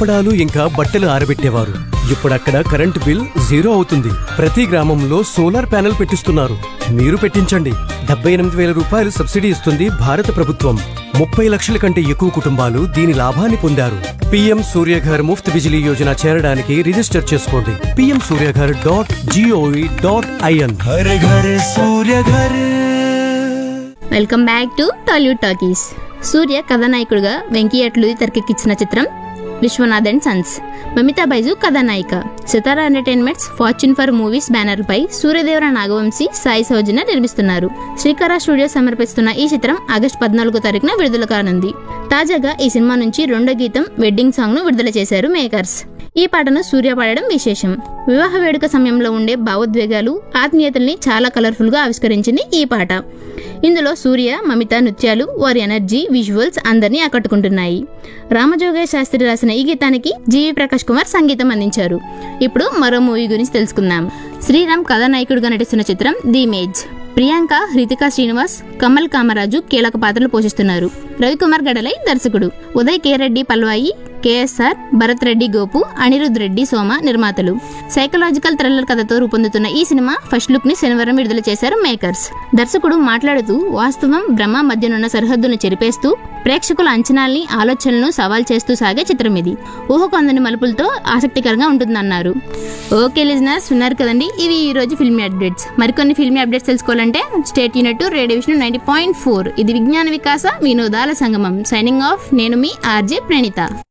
అప్పడాలు ఇంకా బట్టలు ఆరబెట్టేవారు ఇప్పుడు అక్కడ కరెంటు బిల్ జీరో అవుతుంది ప్రతి గ్రామంలో సోలార్ ప్యానెల్ పెట్టిస్తున్నారు మీరు పెట్టించండి డెబ్బై ఎనిమిది వేల రూపాయలు సబ్సిడీ ఇస్తుంది భారత ప్రభుత్వం ముప్పై లక్షల కంటే ఎక్కువ కుటుంబాలు దీని లాభాన్ని పొందారు పీఎం సూర్యఘర్ ముఫ్త్ బిజిలీ యోజన చేరడానికి రిజిస్టర్ చేసుకోండి PM Surya Ghar dot G O V dot I N हर घर सूर्य घर welcome back to Tollywood talkies Surya కథానాయకుడిగా వెంకీ అట్లూరి తెరకెక్కించిన చిత్రం విశ్వనాథ్ అండ్ సన్స్ మమితా బైజు కథానాయిక Sithara entertainments fortune four movies banner పై సూర్యదేవర నాగవంశీ సాయి సౌజన్య నిర్మిస్తున్నారు శ్రీకర స్టూడియో సమర్పిస్తున్న ఈ చిత్రం ఆగస్టు పద్నాలుగో తారీఖున విడుదల కానుంది తాజాగా ఈ సినిమా నుంచి రెండో గీతం వెడ్డింగ్ సాంగ్ ను విడుదల చేశారు మేకర్స్ ఈ పాటను సూర్య పాడడం విశేషం వివాహ వేడుక సమయంలో ఉండే భావోద్వేగాలు ఆత్మీయతల్ని చాలా కలర్ఫుల్ గా ఆవిష్కరించింది ఈ పాట ఇందులో సూర్య మమిత నృత్యాలు వారి ఎనర్జీ విజువల్స్ అందరినీ ఆకట్టుకుంటున్నాయి రామజోగయ్య శాస్త్రి రాసిన ఈ గీతానికి జీవి ప్రకాష్ కుమార్ సంగీతం అందించారు ఇప్పుడు మరో మూవీ గురించి తెలుసుకుందాం శ్రీరామ్ కథానాయకుడిగా నటిస్తున్న చిత్రం ది మేజ్ ప్రియాంక హృతికా శ్రీనివాస్ కమల్ కామరాజు కీలక పాత్రలు పోషిస్తున్నారు రవికుమార్ గడలై దర్శకుడు ఉదయ్ కే రెడ్డి పల్వాయి కేఎస్ఆర్ భరత్ రెడ్డి గోపు అనిరుద్ రెడ్డి సోమ నిర్మాతలు సైకలాజికల్ థ్రిల్లర్ కథతో రూపొందుతున్న ఈ సినిమా ఫస్ట్ లుక్ ని శనివారం విడుదల చేశారు మేకర్స్ దర్శకుడు మాట్లాడుతూ వాస్తవం భ్రమ మధ్యనున్న సరిహద్దును చెరిపేస్తూ ప్రేక్షకుల అంచనాల్ని ఆలోచనలను సవాల్ చేస్తూ సాగే చిత్రం ఇది ఊహకొందని మలుపులతో ఆసక్తికరంగా ఉంటుందన్నారు ఓకే లిజనర్స్ విన్నారు కదండి ఇవి ఈ రోజు ఫిల్మీ అప్డేట్స్ మరికొన్ని ఫిల్మీ అప్డేట్స్ తెలుసుకోవాలంటే state unit radio vision ninety point four ఇది విజ్ఞాన వికాస వినోదాల సంగమం సైనింగ్ ఆఫ్ నేను మీ ఆర్జే ప్రణిత